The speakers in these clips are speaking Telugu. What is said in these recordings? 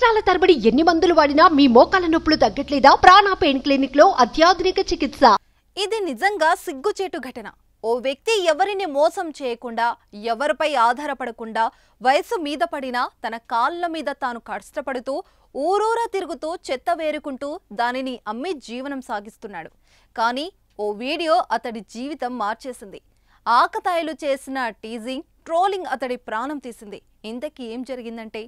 సంవత్సరాల తరబడి ఎన్ని మందులు వాడినా మీ మోకాల నొప్పులు తగ్గట్లేదా ప్రాణ పెయిన్ క్లినిక్ లో అత్యాధునిక చికిత్స ఇది నిజంగా సిగ్గుచేటు ఘటన ఓ వ్యక్తి ఎవరిని మోసం చేయకుండా ఎవరిపై ఆధారపడకుండా వయసు మీద పడినా తన కాళ్ళ మీద తాను కష్టపడుతూ ఊరూరా తిరుగుతూ చెత్త వేరుకుంటూ దానిని అమ్మి జీవనం సాగిస్తున్నాడు కానీ ఓ వీడియో అతడి జీవితం మార్చేసింది ఆకతాయిలు చేసిన టీజింగ్ ట్రోలింగ్ అతడి ప్రాణం తీసింది ఇంతకీ ఏం జరిగిందంటే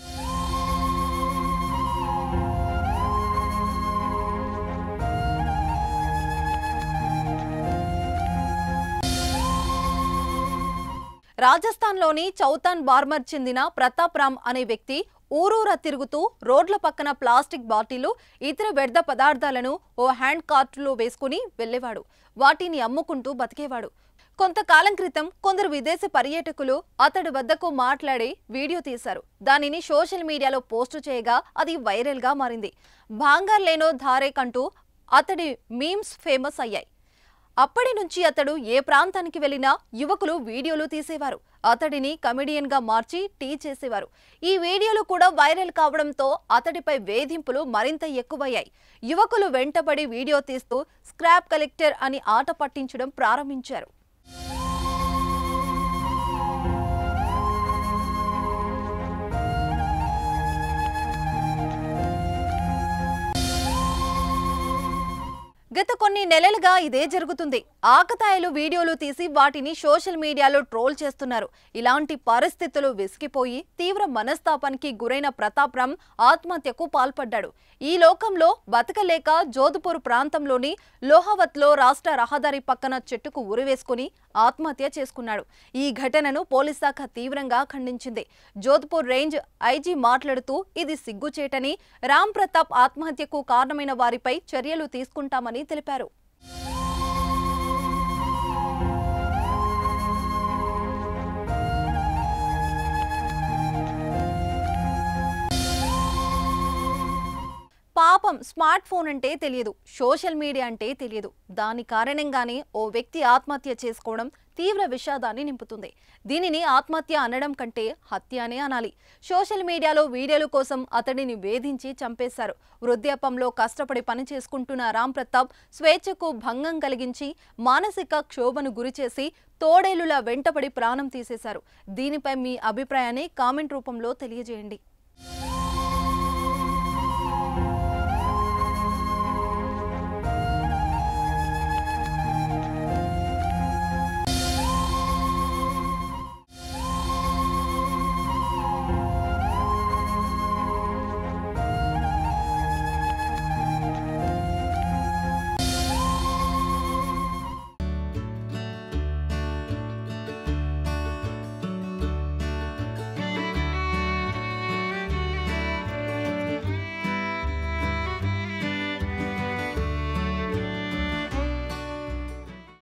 రాజస్థాన్లోని చౌతాన్ బార్మర్ చెందిన ప్రతాప్ రామ్ అనే వ్యక్తి ఊరూరా తిరుగుతూ రోడ్ల పక్కన ప్లాస్టిక్ బాటిళ్లు ఇతర వ్యర్థ పదార్థాలను ఓ హ్యాండ్ కార్టులో వేసుకుని వెళ్లేవాడు వాటిని అమ్ముకుంటూ బతికేవాడు కొంతకాలం క్రితం కొందరు విదేశీ పర్యాటకులు అతడి వద్దకు మాట్లాడి వీడియో తీశారు దానిని సోషల్ మీడియాలో పోస్టు చేయగా అది వైరల్గా మారింది భాంగార్ లేనో ధారే కంటూ అతడి మీమ్స్ ఫేమస్ అయ్యాయి అప్పటి నుంచి అతడు ఏ ప్రాంతానికి వెళ్ళినా యువకులు వీడియోలు తీసేవారు అతడిని కమెడియన్ గా మార్చి టీ చేసేవారు ఈ వీడియోలు కూడా వైరల్ కావడంతో అతడిపై వేధింపులు మరింత ఎక్కువయ్యాయి యువకులు వెంటబడి వీడియో తీస్తూ స్క్రాప్ కలెక్టర్ అని ఆట పట్టించడం ప్రారంభించారు గత కొన్ని నెలలుగా ఇదే జరుగుతుంది ఆకతాయిలు వీడియోలు తీసి వాటిని సోషల్ మీడియాలో ట్రోల్ చేస్తున్నారు ఇలాంటి పరిస్థితులు విసిగిపోయి తీవ్ర మనస్తాపానికి గురైన ప్రతాప్ రామ్ ఆత్మహత్యకు పాల్పడ్డాడు ఈ లోకంలో బతకలేక జోధ్పూర్ ప్రాంతంలోని లోహావత్లో రాష్ట్ర రహదారి పక్కన చెట్టుకు ఉరివేసుకుని ఆత్మహత్య చేసుకున్నాడు ఈ ఘటనను పోలీస్ శాఖ తీవ్రంగా ఖండించింది జోధ్పూర్ రేంజ్ ఐజీ మాట్లాడుతూ ఇది సిగ్గుచేటని రామ్ ప్రతాప్ ఆత్మహత్యకు కారణమైన వారిపై చర్యలు తీసుకుంటామని తెలిపారు పాపం స్మార్ట్ ఫోన్ అంటే తెలియదు సోషల్ మీడియా అంటే తెలియదు దాని కారణంగానే ఓ వ్యక్తి ఆత్మహత్య చేసుకోవడం తీవ్ర విషాదాన్ని నింపుతుంది దీనిని ఆత్మహత్య అనడం కంటే హత్య అనే అనాలి సోషల్ మీడియాలో వీడియోల కోసం అతడిని వేధించి చంపేశారు వృద్ధాపంలో కష్టపడి పని చేసుకుంటున్న రామ్ ప్రతాప్ స్వేచ్ఛకు భంగం కలిగించి మానసిక క్షోభను గురిచేసి తోడేలుల వెంటపడి ప్రాణం తీసేశారు దీనిపై మీ అభిప్రాయాన్ని కామెంట్ రూపంలో తెలియజేయండి